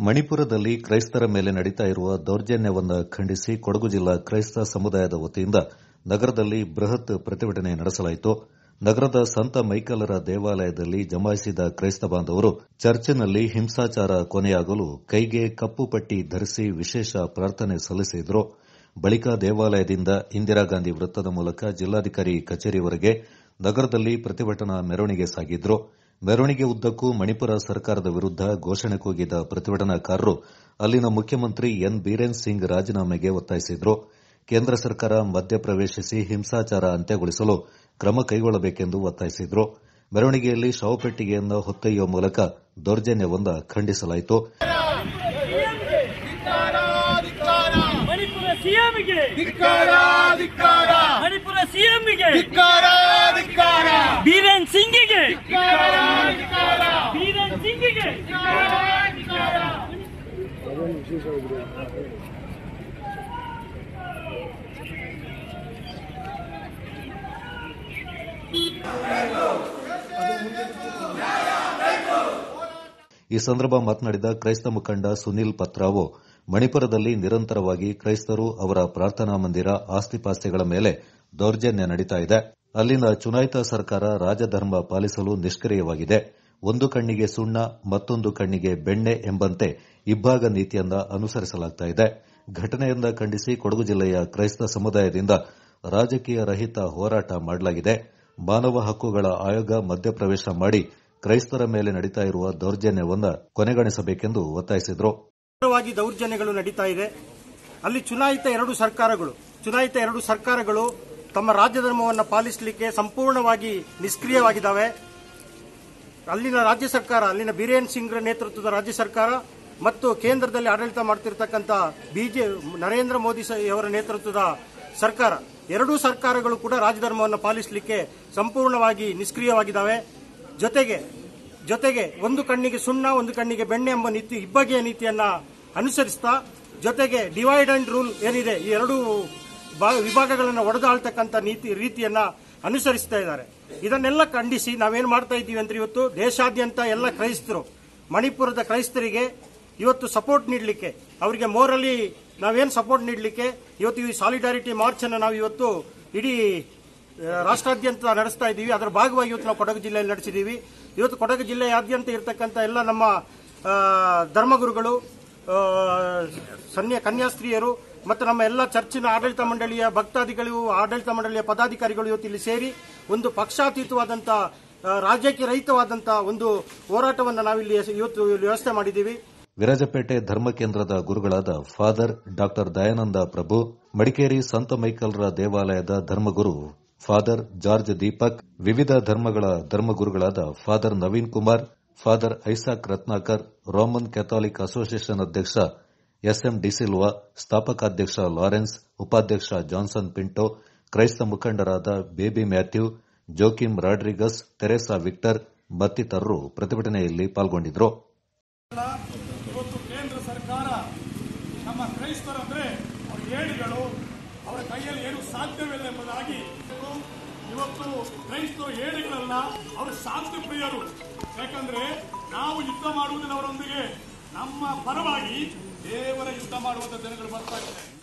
ಮಣಿಪುರದಲ್ಲಿ ಕ್ರೈಸ್ತರ ಮೇಲೆ ನಡೀತಾ ಇರುವ ದೌರ್ಜನ್ಯವನ್ನು ಖಂಡಿಸಿ ಕೊಡಗು ಜಿಲ್ಲಾ ಕ್ರೈಸ್ತ ಸಮುದಾಯದ ವತಿಯಿಂದ ನಗರದಲ್ಲಿ ಬೃಹತ್ ಪ್ರತಿಭಟನೆ ನಡೆಸಲಾಯಿತು ನಗರದ ಸಂತ ಮೈಕಲರ ದೇವಾಲಯದಲ್ಲಿ ಜಮಾಯಿಸಿದ ಕ್ರೈಸ್ತ ಬಾಂಧವರು ಚರ್ಚ್ನಲ್ಲಿ ಹಿಂಸಾಚಾರ ಕೊನೆಯಾಗಲು ಕೈಗೆ ಕಪ್ಪು ಪಟ್ಟಿ ಧರಿಸಿ ವಿಶೇಷ ಪ್ರಾರ್ಥನೆ ಸಲ್ಲಿಸಿದರು ಬಳಿಕ ದೇವಾಲಯದಿಂದ ಇಂದಿರಾಗಾಂಧಿ ವೃತ್ತದ ಮೂಲಕ ಜಿಲ್ಲಾಧಿಕಾರಿ ಕಚೇರಿವರೆಗೆ ನಗರದಲ್ಲಿ ಪ್ರತಿಭಟನಾ ಮೆರವಣಿಗೆ ಸಾಗಿದ್ರು ಮೆರವಣಿಗೆ ಉದ್ದಕ್ಕೂ ಮಣಿಪುರ ಸರ್ಕಾರದ ವಿರುದ್ದ ಘೋಷಣೆ ಕೂಗಿದ ಪ್ರತಿಭಟನಾಕಾರರು ಅಲ್ಲಿನ ಮುಖ್ಯಮಂತ್ರಿ ಎನ್ ಬೀರೇನ್ ಸಿಂಗ್ ರಾಜೀನಾಮೆಗೆ ಒತ್ತಾಯಿಸಿದ್ರು ಕೇಂದ್ರ ಸರ್ಕಾರ ಮಧ್ಯಪ್ರವೇಶಿಸಿ ಹಿಂಸಾಚಾರ ಅಂತ್ಯಗೊಳಿಸಲು ಕ್ರಮ ಕೈಗೊಳ್ಳಬೇಕೆಂದು ಒತ್ತಾಯಿಸಿದ್ರು ಮೆರವಣಿಗೆಯಲ್ಲಿ ಶವಪೆಟ್ಟಿಗೆಯನ್ನು ಹೊತ್ತೊಯ್ಯುವ ಮೂಲಕ ದೌರ್ಜನ್ಯವೊಂದ ಖಂಡಿಸಲಾಯಿತು ಮಣಿಪುರ ಸಿಎಂಗೆ ಧಿಕ್ಕಾರ ಧಿಕ್ಕಾರ ಮಣಿಪುರ ಸಿಎಂಗೆ ಧಿಕ್ಕಾರ ಧಿಕ್ಕಾರ ಬೀರೇನ್ ಸಿಂಗಿಗೆ ಬೀರೇನ್ ಸಿಂಗಿಗೆ ಈ ಸಂದರ್ಭ ಮಾತನಾಡಿದ ಕ್ರೈಸ್ತ ಮುಖಂಡ ಸುನಿಲ್ ಪತ್ರಾವು ಮಣಿಪುರದಲ್ಲಿ ನಿರಂತರವಾಗಿ ಕ್ರೈಸ್ತರು ಅವರ ಪ್ರಾರ್ಥನಾ ಮಂದಿರ ಆಸ್ತಿಪಾಸ್ತಿಗಳ ಮೇಲೆ ದೌರ್ಜನ್ಯ ನಡೀತಾ ಇದೆ ಅಲ್ಲಿನ ಚುನಾಯಿತ ಸರ್ಕಾರ ರಾಜಧರ್ಮ ಪಾಲಿಸಲು ನಿಷ್ಕ್ರಿಯವಾಗಿದೆ ಒಂದು ಕಣ್ಣಿಗೆ ಸುಣ್ಣ ಮತ್ತೊಂದು ಕಣ್ಣಿಗೆ ಬೆಣ್ಣೆ ಎಂಬಂತೆ ಇಬ್ಬಾಗ ನೀತಿಯನ್ನ ಅನುಸರಿಸಲಾಗ್ತಾ ಇದೆ ಘಟನೆಯನ್ನ ಖಂಡಿಸಿ ಕೊಡಗು ಜಿಲ್ಲೆಯ ಕ್ರೈಸ್ತ ಸಮುದಾಯದಿಂದ ರಾಜಕೀಯ ರಹಿತ ಹೋರಾಟ ಮಾಡಲಾಗಿದೆ ಮಾನವ ಹಕ್ಕುಗಳ ಆಯೋಗ ಮಧ್ಯಪ್ರವೇಶ ಮಾಡಿ ಕ್ರೈಸ್ತರ ಮೇಲೆ ನಡೀತಾ ಇರುವ ದೌರ್ಜನ್ಯವನ್ನು ಕೊನೆಗಾಣಿಸಬೇಕೆಂದು ಒತ್ತಾಯಿಸಿದರು ತೀವ್ರವಾಗಿ ದೌರ್ಜನ್ಯಗಳು ನಡೀತಾ ಇದೆ ಅಲ್ಲಿ ಚುನಾಯಿತ ಎರಡು ಸರ್ಕಾರಗಳು ಚುನಾಯಿತ ಎರಡು ಸರ್ಕಾರಗಳು ತಮ್ಮ ರಾಜ್ಯಧರ್ಮವನ್ನು ಪಾಲಿಸಲಿಕ್ಕೆ ಸಂಪೂರ್ಣವಾಗಿ ನಿಷ್ಕ್ರಿಯವಾಗಿದ್ದಾವೆ ಅಲ್ಲಿನ ರಾಜ್ಯ ಸರ್ಕಾರ ಅಲ್ಲಿನ ಬೀರೇನ್ ಸಿಂಗ್ ನೇತೃತ್ವದ ರಾಜ್ಯ ಸರ್ಕಾರ ಮತ್ತು ಕೇಂದ್ರದಲ್ಲಿ ಆಡಳಿತ ಮಾಡ್ತಿರ್ತಕ್ಕಂಥ ಬಿಜೆ ನರೇಂದ್ರ ಮೋದಿ ಸ- ಅವರ ನೇತೃತ್ವದ ಸರ್ಕಾರ ಎರಡೂ ಸರ್ಕಾರಗಳು ಕೂಡ ರಾಜಧರ್ಮವನ್ನು ಪಾಲಿಸಲಿಕ್ಕೆ ಸಂಪೂರ್ಣವಾಗಿ ನಿಷ್ಕ್ರಿಯವಾಗಿದ್ದಾವೆ ಜೊತೆಗೆ ಜೊತೆಗೆ ಒಂದು ಕಣ್ಣಿಗೆ ಸುಣ್ಣ ಒಂದು ಕಣ್ಣಿಗೆ ಬೆಣ್ಣೆ ಎಂಬ ನೀತಿ ಇಬ್ಬಗೆಯ ನೀತಿಯನ್ನ ಅನುಸರಿಸ್ತಾ ಜೊತೆಗೆ ಡಿವೈಡ್ ಅಂಡ್ ರೂಲ್ ಏನಿದೆ ಈ ಎರಡು ಬಾ- ವಿಭಾಗಗಳನ್ನು ಒಡೆದಾಳ್ತಕ್ಕಂಥ ನೀತಿ ರೀತಿಯನ್ನ ಅನುಸರಿಸ್ತಾ ಇದ್ದಾರೆ ಇದನ್ನೆಲ್ಲ ಖಂಡಿಸಿ ನಾವೇನ್ ಮಾಡ್ತಾ ಇದ್ದೀವಿ ಅಂದ್ರೆ ಇವತ್ತು ದೇಶಾದ್ಯಂತ ಎಲ್ಲ ಕ್ರೈಸ್ತರು ಮಣಿಪುರದ ಕ್ರೈಸ್ತರಿಗೆ ಇವತ್ತು ಸಪೋರ್ಟ್ ನೀಡಲಿಕ್ಕೆ ಅವರಿಗೆ ಮೋರಲಿ ನಾವೇನು ಸಪೋರ್ಟ್ ನೀಡಲಿಕ್ಕೆ ಇವತ್ತು ಈ ಸಾಲಿಡಾರಿಟಿ ಮಾರ್ಚ್ ಅನ್ನು ನಾವು ಇವತ್ತು ಇಡೀ ಆ, ರಾಷ್ಟ್ರಾದ್ಯಂತ ನಡೆಸ್ತಾ ಇದ್ದೀವಿ ಅದರ ಭಾಗವಾಗಿ ಇವತ್ತು ನಾವು ಕೊಡಗು ಜಿಲ್ಲೆಯಲ್ಲಿ ನಡೆಸಿದ್ದೀವಿ ಇವತ್ತು ಕೊಡಗು ಜಿಲ್ಲೆಯಾದ್ಯಂತ ಇರತಕ್ಕಂಥ ಎಲ್ಲ ನಮ್ಮ ಆ, ಧರ್ಮಗುರುಗಳು ಆ, ಸನ್ಯ ಕನ್ಯಾಸ್ತ್ರೀಯರು ಮತ್ತು ನಮ್ಮ ಎಲ್ಲ ಚರ್ಚಿನ ಆಡಳಿತ ಮಂಡಳಿಯ ಭಕ್ತಾದಿಗಳು ಆಡಳಿತ ಮಂಡಳಿಯ ಪದಾಧಿಕಾರಿಗಳು ಇವತ್ತು ಇಲ್ಲಿ ಸೇರಿ ಒಂದು ಪಕ್ಷಾತೀತವಾದಂಥ ಆ, ರಾಜ್ಯಕ್ಕೆ ರಹಿತವಾದಂಥ ಒಂದು ಹೋರಾಟವನ್ನು ನಾವಿಲ್ಲಿ ಇವತ್ತು ಇಲ್ಲಿ ವ್ಯವಸ್ಥೆ ಮಾಡಿದ್ದೀವಿ ವಿರಾಜಪೇಟೆ ಧರ್ಮ ಕೇಂದ್ರದ ಗುರುಗಳಾದ ಫಾದರ್ ಡಾ ದಯಾನಂದ ಪ್ರಭು ಮಡಿಕೇರಿ ಸಂತ ಮೈಕಲ್ರ ದೇವಾಲಯದ ಧರ್ಮಗುರು ಫಾದರ್ ಜಾರ್ಜ್ ದೀಪಕ್ ವಿವಿಧ ಧರ್ಮಗಳ ಧರ್ಮಗುರುಗಳಾದ father Naveen Kumar father Isaac Ratnakar Roman Catholic Association ಅಧ್ಯಕ್ಷ ಎಸ್ಎಂ ಡಿಸಿಲ್ವಾ ಸ್ಥಾಪಕಾಧ್ಯಕ್ಷ ಲಾರೆನ್ಸ್ ಉಪಾಧ್ಯಕ್ಷ ಜಾನ್ಸನ್ ಪಿಂಟೋ ಕ್ರೈಸ್ತ ಮುಖಂಡರಾದ Baby Mathew Joachim Rodrigues Teresa Victor ಮತ್ತಿತರರು ಪ್ರತಿಭಟನೆಯಲ್ಲಿ ಪಾಲ್ಗೊಂಡಿದ್ದರು ಇವತ್ತು ಕೇಂದ್ರ ಸರ್ಕಾರ ನಮ್ಮ ಕ್ರೈಸ್ತರಂದ್ರೆ ಅವರ ಏಳುಗಳು ಅವರ ಕೈಯಲ್ಲಿ ಏನು ಸಾಧ್ಯವಿಲ್ಲ ಎಂಬುದಾಗಿ ಇವತ್ತು ಕ್ರೈಸ್ತರು ಏಳುಗಳಲ್ಲ ಅವರು ಶಾಂತಿ ಪ್ರಿಯರು ಯಾಕಂದ್ರೆ ನಾವು ಯುದ್ಧ ಮಾಡುವುದಿಲ್ಲ ಅವರೊಂದಿಗೆ ನಮ್ಮ ಪರವಾಗಿ ದೇವರ ಯುದ್ಧ ಮಾಡುವಂತ ಜನಗಳು ಬರ್ತಾ ಇದ್ದಾರೆ